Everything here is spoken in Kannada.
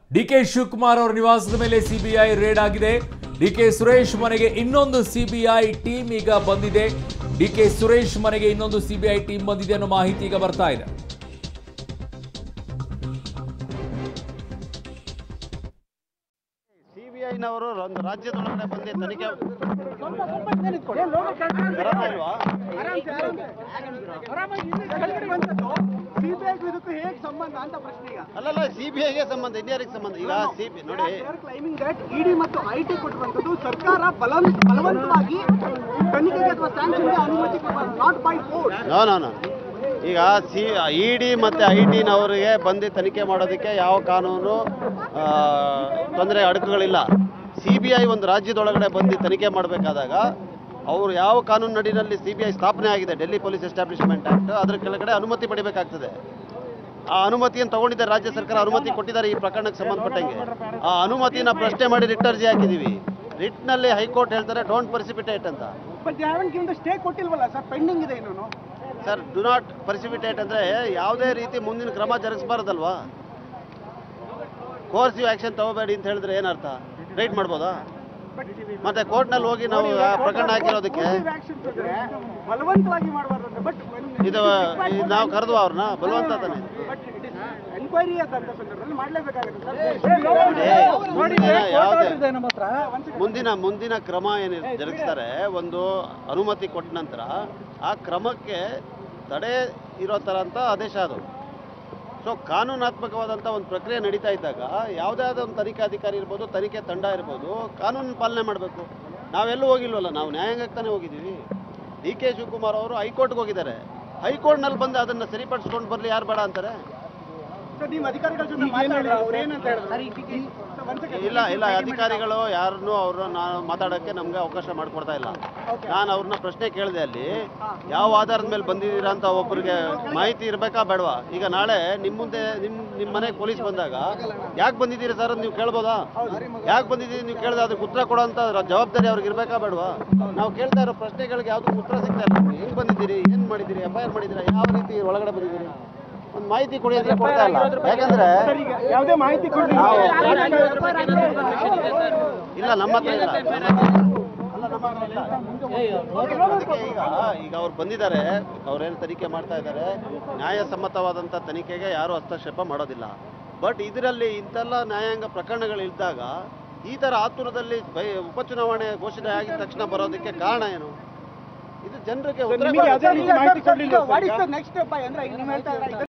ಡಿಕೆ ಶಿವಕುಮಾರ್ ಅವರ ನಿವಾಸದ ಮೇಲೆ ಸಿಬಿಐ ರೇಡ್ ಆಗಿದೆ ಡಿಕೆ ಸುರೇಶ್ ಮನೆಗೆ ಇನ್ನೊಂದು ಸಿಬಿಐ ಟೀಮ್ ಈಗ ಬಂದಿದೆ ಡಿಕೆ ಸುರೇಶ್ ಮನೆಗೆ ಇನ್ನೊಂದು ಸಿಬಿಐ ಟೀಮ್ ಬಂದಿದೆ ಅನ್ನೋ ಮಾಹಿತಿ ಈಗ ಬರ್ತಾ ಇದೆ ಸಿಬಿಐನವರು ಒಂದು ರಾಜ್ಯದೊಳಗಡೆ ಬಂದು ತನಿಖೆ ಬರಲ್ಲ ಇಲ್ವಾ? ಇದಕ್ಕೂ ಹೇಗೆ ಸಂಬಂಧ ಅಂತ ಪ್ರಶ್ನೆ ಈಗ ಅಲ್ಲಲ್ಲ ಸಿಬಿಐಗೆ ಸಂಬಂಧ ಇನ್ಯಾರಿಗೆ ಸಂಬಂಧ ಈಗ ಸಿಬಿ ನೋಡಿ ಕ್ಲೈಮಿಂಗ್ ದಟ್ ಇಡಿ ಮತ್ತು ಐ ಟಿ ಕೊಟ್ಟಿರುವಂತದ್ದು ಸರ್ಕಾರ ಬಲ ಬಲವಂತವಾಗಿ ತನಿಖೆಗೆ ಅಥವಾ ಸ್ಯಾಂಕ್ಷನ್ಗೆ ಅನುಮತಿ not by court no no no ಈಗ ಸಿ ಇ ಡಿ ಮತ್ತು ಐ ಟಿನವರಿಗೆ ಬಂದು ತನಿಖೆ ಮಾಡೋದಕ್ಕೆ ಯಾವ ಕಾನೂನು ಆ, ತೊಂದರೆ ಅಡಕುಗಳಿಲ್ಲ ಸಿ ಬಿ ಐ ಒಂದು ರಾಜ್ಯದೊಳಗಡೆ ಬಂದು ತನಿಖೆ ಮಾಡಬೇಕಾದಾಗ ಅವರು ಯಾವ ಕಾನೂನು ನಡಿನಲ್ಲಿ ಸಿ ಬಿ ಐ ಸ್ಥಾಪನೆ ಆಗಿದೆ ಡೆಲ್ಲಿ ಪೊಲೀಸ್ ಎಸ್ಟಾಬ್ಲಿಷ್ಮೆಂಟ್ ಆ್ಯಕ್ಟ್ ಅದ್ರ ಕೆಳಗಡೆ ಅನುಮತಿ ಪಡಿಬೇಕಾಗ್ತದೆ ಆ ಅನುಮತಿಯನ್ನು ತಗೊಂಡಿದ್ದಾರೆ ರಾಜ್ಯ ಸರ್ಕಾರ ಅನುಮತಿ ಕೊಟ್ಟಿದ್ದಾರೆ ಈ ಪ್ರಕರಣಕ್ಕೆ ಸಂಬಂಧಪಟ್ಟಂಗೆ ಆ ಅನುಮತಿನ ಪ್ರಶ್ನೆ ಮಾಡಿ ರಿಟ್ ಅರ್ಜಿ ಹಾಕಿದ್ದೀವಿ ರಿಟ್ನಲ್ಲಿ ಹೈಕೋರ್ಟ್ ಹೇಳ್ತಾರೆ ಡೋಂಟ್ ಪರ್ಸಿಪಿಟೇಟ್ ಅಂತ ಬಟ್ ಯಾವನ್ ಗಿಂದ ಸ್ಟೇ ಕೊಟ್ಟಿಲ್ವಲ್ಲ ಸರ್ ಪೆಂಡಿಂಗ್ ಇದೆ ಇನ್ನೂ ಸರ್ ಡು ನಾಟ್ ಪರ್ಸಿಪಿಟೇಟ್ ಅಂದರೆ ಯಾವುದೇ ರೀತಿ ಮುಂದಿನ ಕ್ರಮ ಜರುಗಿಸಬಾರ್ದಲ್ವಾ ಕೋರ್ಸಿವ್ ಆ್ಯಕ್ಷನ್ ತಗೋಬೇಡಿ ಅಂತ ಹೇಳಿದ್ರೆ ಏನರ್ಥ ರೈಟ್ ಮಾಡ್ಬೋದಾ ಮತ್ತೆ ಕೋರ್ಟ್ನಲ್ಲಿ ಹೋಗಿ ನಾವು ಆ ಪ್ರಕರಣ ಹಾಕಿರೋದಕ್ಕೆ ಬಲವಂತವಾಗಿ ಮಾಡಬಾರ್ದು ಬಟ್ ಇದು ಇದು ನಾವು ಕರೆದ್ವ ಅವ್ರನ್ನ ಬಲವಂತ ತಾನೆ ಬಟ್ ಎನ್ಕ್ವೈರಿ ಅಂತ ಸಂದರ್ಭದಲ್ಲಿ ಮಾಡಲೇಬೇಕಾಗುತ್ತೆ ನೋಡಿ, ಮುಂದಿನ ಯಾವುದೇ ನಮ್ಮ ಹತ್ರ ಮುಂದಿನ ಮುಂದಿನ ಕ್ರಮ ಏನು ಜರುಗಿಸ್ತಾರೆ ಒಂದು ಅನುಮತಿ ಕೊಟ್ಟ ನಂತರ ಆ ಕ್ರಮಕ್ಕೆ ತಡೆ ಇರೋ ಥರ ಅಂತ ಆದೇಶ ಅದು ಸೊ ಕಾನೂನಾತ್ಮಕವಾದಂಥ ಒಂದು ಪ್ರಕ್ರಿಯೆ ನಡೀತಾ ಇದ್ದಾಗ ಯಾವುದೇ ಆದ ಒಂದು ತನಿಖಾಧಿಕಾರಿ ಇರ್ಬೋದು ತನಿಖೆ ತಂಡ ಇರ್ಬೋದು ಕಾನೂನು ಪಾಲನೆ ಮಾಡಬೇಕು ನಾವೆಲ್ಲೂ ಹೋಗಿಲ್ವಲ್ಲ ನಾವು ನ್ಯಾಯಾಂಗಕ್ಕೆ ತಾನೇ ಹೋಗಿದ್ದೀವಿ ಡಿ ಕೆ ಶಿವಕುಮಾರ್ ಅವರು ಹೈಕೋರ್ಟ್ಗೆ ಹೋಗಿದ್ದಾರೆ ಹೈಕೋರ್ಟ್ನಲ್ಲಿ ಬಂದು ಅದನ್ನು ಸರಿಪಡಿಸ್ಕೊಂಡು ಬರಲಿ ಯಾರು ಬೇಡ ಅಂತಾರೆ ಸರ್ ನಿಮ್ಮ ಅಧಿಕಾರಿಗಳ ಜೊತೆ ಮಾತಾಡಿದ್ರೆ ಅವ್ರು ಏನಂತ ಹೇಳಿದ್ರು ಒಂದ್ second. ಇಲ್ಲ ಇಲ್ಲ ಅಧಿಕಾರಿಗಳು ಯಾರನ್ನು ಅವ್ರನ್ನ ನಾನು ಮಾತಾಡೋಕ್ಕೆ ನಮಗೆ ಅವಕಾಶ ಮಾಡಿಕೊಡ್ತಾ ಇಲ್ಲ ನಾನು ಅವ್ರನ್ನ ಪ್ರಶ್ನೆ ಕೇಳಿದೆ ಅಲ್ಲಿ ಯಾವ ಆಧಾರದ ಮೇಲೆ ಬಂದಿದ್ದೀರಾ ಅಂತ ಒಬ್ಬರಿಗೆ ಮಾಹಿತಿ ಇರಬೇಕಾ ಬೇಡವಾ ಈಗ ನಾಳೆ ನಿಮ್ಮ ಮುಂದೆ ನಿಮ್ಮ ನಿಮ್ಮ ಮನೆಗೆ ಪೊಲೀಸ್ ಬಂದಾಗ ಯಾಕೆ ಬಂದಿದ್ದೀರಿ ಸರ್ ಅಂತ ನೀವು ಕೇಳ್ಬೋದಾ ಯಾಕೆ ಬಂದಿದ್ದೀರಿ ನೀವು ಕೇಳಿದ್ರೆ ಅದಕ್ಕೆ ಉತ್ತರ ಕೊಡೋಂಥ ಜವಾಬ್ದಾರಿ ಅವ್ರಿಗೆ ಇರಬೇಕಾ ಬೇಡವಾ ನಾವು ಕೇಳ್ತಾ ಇರೋ ಪ್ರಶ್ನೆಗಳಿಗೆ ಯಾವುದಕ್ಕೂ ಉತ್ತರ ಸಿಗ್ತಾ ಇಲ್ಲ ನಮ್ಗೆ. ಹೆಂಗ್ ಬಂದಿದ್ದೀರಿ ಏನು ಮಾಡಿದ್ದೀರಿ ಎಫ್ ಐ ಆರ್ ಮಾಡಿದ್ದೀರಾ ಯಾವ ರೀತಿ ಒಳಗಡೆ ಬಂದಿದ್ದೀರಿ ಒಂದು ಮಾಹಿತಿ ಕೊಡಿ ಅಂದ್ರೆ ಕೊಡ್ತಾ ಇಲ್ಲ ಯಾಕಂದ್ರೆ ಸರ್, ಈಗ ಯಾವುದೇ ಮಾಹಿತಿ ಕೊಡಿ ನಾವು- ಇಲ್ಲ ನಮ್ಮ ಹತ್ರ ಇಲ್ಲ ಅಲ್ಲ, ನಮ್ಮ ಹತ್ರ ಇಲ್ಲ. ಅದಕ್ಕೆ ಈಗ ಈಗ ಅವ್ರು ಬಂದಿದ್ದಾರೆ ಅವ್ರೇನು ತನಿಖೆ ಮಾಡ್ತಾ ಇದ್ದಾರೆ ನ್ಯಾಯಸಮ್ಮತವಾದಂಥ ತನಿಖೆಗೆ ಯಾರು ಹಸ್ತಕ್ಷೇಪ ಮಾಡೋದಿಲ್ಲ ಬಟ್ ಇದರಲ್ಲಿ ಇಂತೆಲ್ಲ ನ್ಯಾಯಾಂಗ ಪ್ರಕರಣಗಳಿದ್ದಾಗ ಈ ಥರ ಆತುರದಲ್ಲಿ ಬೈ ಉಪಚುನಾವಣೆ ಘೋಷಣೆ ಆಗಿದ ತಕ್ಷಣ ಬರೋದಕ್ಕೆ ಕಾರಣ ಏನು ಇದು ಜನರಿಗೆ ಉತ್ತರ ನಿಮಗೆ ಯಾವುದೇ ರೀತಿ ಮಾಹಿತಿ ಕೊಡಲಿಲ್ಲ ಈಗ- ನೆಕ್ಸ್ಟ್ ಅಂದ್ರೆ ಈಗ ನೀವು ಹೇಳ್ತಾ ಇದ್ದೀರಾ